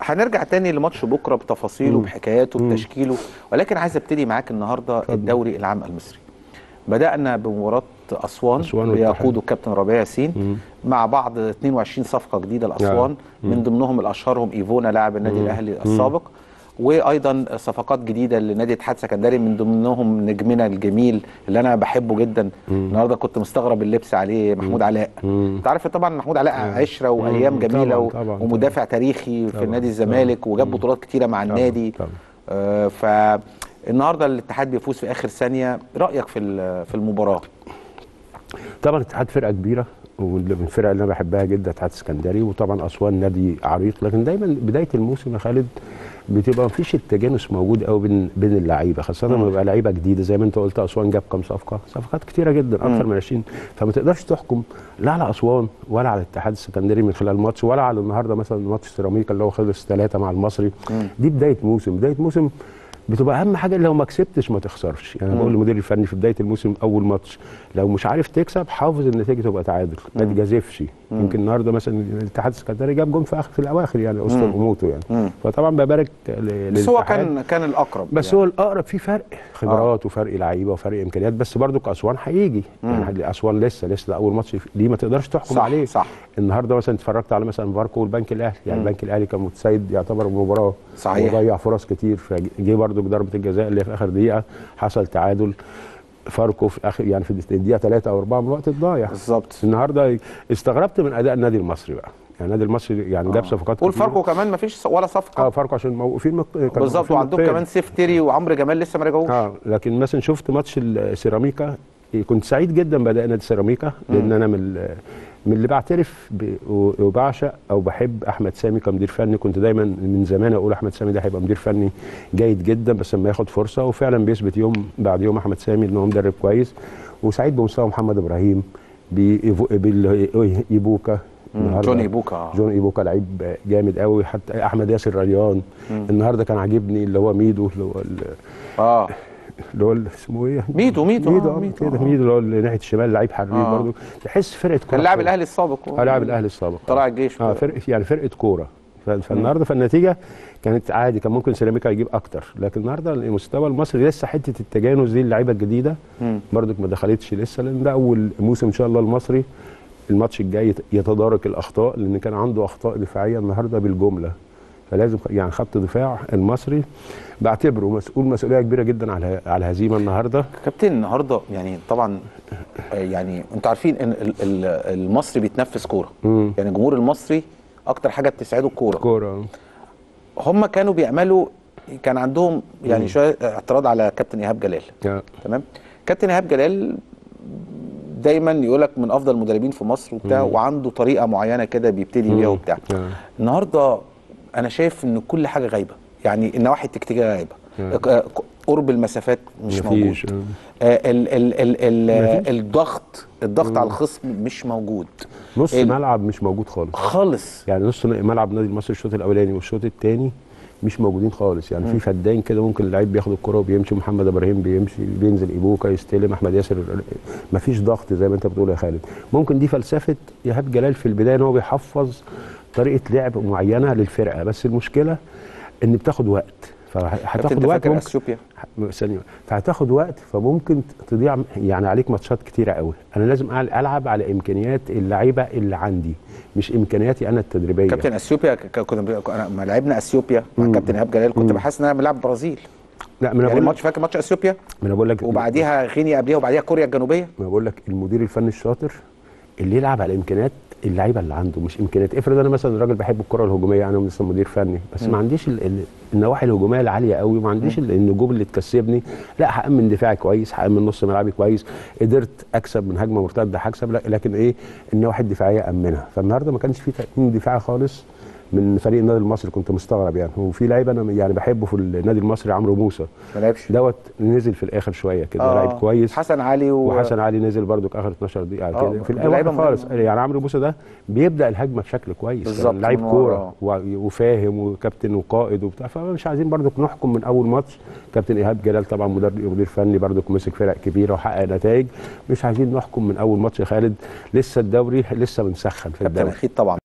هنرجع تاني لماتش بكره بتفاصيله مم. بحكاياته مم. بتشكيله ولكن عايز ابتدي معاك النهارده اتفضل. الدوري العام المصري بدانا بمباراه اسوان, أسوان اللي والاتحاد. يقوده الكابتن ربيع ياسين مم. مع بعض 22 صفقه جديده لاسوان مم. من ضمنهم الاشهرهم ايفونا لاعب النادي مم. الاهلي السابق وايضا صفقات جديده لنادي اتحاد سكندري من ضمنهم نجمنا الجميل اللي انا بحبه جدا النهارده كنت مستغرب اللبس عليه محمود علاء مم. انت عارف طبعا محمود علاء عشره وايام مم. جميله طبعاً، و- طبعاً، ومدافع تاريخي في طبعاً، نادي الزمالك طبعاً. وجاب مم. بطولات كتيره مع طبعاً، النادي طبعاً. آه، فالنهارده الاتحاد بيفوز في اخر ثانيه رايك في ال- في المباراه طبعا الاتحاد فرقه كبيره ومن الفرق اللي انا بحبها جدا اتحاد اسكندري وطبعا اسوان نادي عريق لكن دايما بدايه الموسم يا خالد بتبقى مفيش التجانس موجود قوي بين بين اللعيبه خاصه لما يبقى لعيبه جديده زي ما انت قلت اسوان جاب كام صفقه صفقات كتيره جدا اكثر من 20 فما تقدرش تحكم لا على اسوان ولا على الاتحاد السكندري من خلال الماتش ولا على النهارده مثلا ماتش سيراميكا اللي هو خلص ثلاثه مع المصري دي بدايه موسم بدايه موسم بتبقى اهم حاجه لو ما كسبتش ما تخسرش يعني بقول للمدير الفني في بدايه الموسم اول ماتش لو مش عارف تكسب حافظ النتيجه تبقى تعادل ما تجازفش يمكن النهارده مثلا الاتحاد السكندري جاب جون في اخر في الاواخر يعني اسطى اموته يعني فطبعا ببارك ل- بس هو للاتحاد. كان كان الاقرب بس يعني. هو الاقرب في فرق خبرات وفرق لعيبه وفرق امكانيات بس برضو اسوان هيجي يعني اسوان لسه لسه اول ماتش دي ما تقدرش تحكم صح، عليه صح. النهارده مثلا اتفرجت على مثلا فاركو والبنك الاهلي يعني البنك الاهلي كان متسيد يعتبر المباراه صحيح. وضيع فرص كتير فجه برضو ضربه الجزاء اللي في اخر دقيقه حصل تعادل فاركو في اخر يعني في الدقيقه 3 او 4 من الوقت الضايع بالظبط النهارده استغربت من اداء النادي المصري بقى يعني النادي المصري يعني جاب صفقات قول كتيرة. فاركو كمان ما فيش ولا صفقه اه فاركو عشان موقوفين مق... كانوا بالظبط موقوفين وعندهم مقطعين. كمان سيف تيري وعمرو جمال لسه ما رجعوش اه لكن مثلا شفت ماتش السيراميكا كنت سعيد جدا باداء نادي سيراميكا لان انا من ال- من اللي بعترف ب- وبعشق او بحب احمد سامي كمدير فني كنت دايما من زمان اقول احمد سامي ده هيبقى مدير فني جيد جدا بس لما ياخد فرصه وفعلا بيثبت يوم بعد يوم احمد سامي ان هو مدرب كويس وسعيد بمستوى محمد ابراهيم بإيفو- بال- ايبوكا النهاردة جوني إيبوكا، آه. جون ايبوكا لعيب جامد قوي حتى احمد ياسر ريان النهارده كان عاجبني اللي هو ميدو اللي هو ال- اه اللي هو ال- اسمه ايه؟ ميدو- ميدو، ميدو آه، آه، ميدو، كده آه. ميدو اللي هو اللي ناحيه الشمال لعيب حريف آه. برضه تحس فرقه كوره كان لاعب حلوة. الاهلي السابق اه لاعب الاهلي السابق طلع الجيش اه فرقه يعني فرقه كوره ف- فالنهارده فالنتيجه كانت عادي كان ممكن سيراميكا يجيب اكتر لكن النهارده المستوى المصري لسه حته التجانس دي اللعيبه الجديده برضك ما دخلتش لسه لان ده اول موسم ان شاء الله المصري الماتش الجاي يت- يتدارك الاخطاء لان كان عنده اخطاء دفاعيه النهارده بالجمله فلازم خ- يعني خط دفاع المصري بعتبره مسؤول مسؤوليه كبيره جدا على على الهزيمه النهارده كابتن النهارده يعني طبعا آه، يعني انتوا عارفين ان ال- ال- المصري بيتنفس كوره مم. يعني الجمهور المصري اكتر حاجه بتسعده الكوره كوره هم كانوا بيعملوا كان عندهم يعني شويه اعتراض على كابتن ايهاب جلال آه. تمام كابتن ايهاب جلال دايما يقول لك من افضل المدربين في مصر وبتاع وعنده طريقه معينه كده بيبتدي بيها وبتاع آه. النهارده انا شايف ان كل حاجه غايبه يعني النواحي التكتيكيه غايبه آه. آه، قرب المسافات مش موجود مفيش، آه. آه، ال ال ال ال مفيش. الضغط الضغط على الخصم مش موجود نص ال- ملعب مش موجود خالص خالص يعني نص ملعب النادي المصري الشوط الاولاني والشوط الثاني مش موجودين خالص يعني في فدان كده ممكن اللعيب بياخد الكره وبيمشي محمد ابراهيم بيمشي بينزل ايبوكا يستلم احمد ياسر مفيش ضغط زي ما انت بتقول يا خالد ممكن دي فلسفه ايهاب جلال في البدايه ان هو بيحفظ طريقه لعب معينه للفرقه بس المشكله ان بتاخد وقت كابتن فهتاخد انت وقت فاكر ممكن اثيوبيا ثانية فهتاخد وقت فممكن تضيع يعني عليك ماتشات كتيرة قوي انا لازم أل- العب على امكانيات اللعيبه اللي عندي مش امكانياتي انا التدريبيه كابتن اثيوبيا ك- ك- كنا بي- أنا- لما لعبنا اثيوبيا مع كابتن ايهاب جلال كنت بحس ان انا بلعب برازيل لا ما انا يعني بقول ماتش لك فاكر ماتش اثيوبيا ما انا بقول لك وبعديها غينيا قبليها وبعديها كوريا الجنوبيه ما بقول لك المدير الفني الشاطر اللي يلعب على امكانيات اللعيبه اللي عنده مش امكانيات افرض انا مثلا راجل بحب الكره الهجوميه انا لسه مدير فني بس ما عنديش ال- ال- النواحي الهجوميه العاليه قوي وما عنديش ال- النجوم اللي تكسبني لا هامن دفاعي كويس هامن نص ملعبي كويس قدرت اكسب من هجمه مرتده هكسب لا- لكن ايه النواحي الدفاعيه امنها فالنهارده ما كانش في تامين دفاعي خالص من فريق النادي المصري كنت مستغرب يعني وفي لعيب انا يعني بحبه في النادي المصري عمرو موسى ما لعبش دوت نزل في الاخر شويه كده آه، لعيب كويس حسن علي و... وحسن علي نزل برضو اخر 12 دقيقه آه، كده في دول لعيبة الاول خالص مهمة. يعني عمرو موسى ده بيبدا الهجمه بشكل كويس بالظبط، يعني لعيب من ورا. كوره و- وفاهم وكابتن وقائد وبتاع فمش عايزين برضو نحكم من اول ماتش كابتن ايهاب جلال طبعا مدرب مدير فني برضو مسك فرق كبيره وحقق نتائج مش عايزين نحكم من اول ماتش يا خالد لسه الدوري لسه بنسخن في كابتن الدوري اكيد طبعا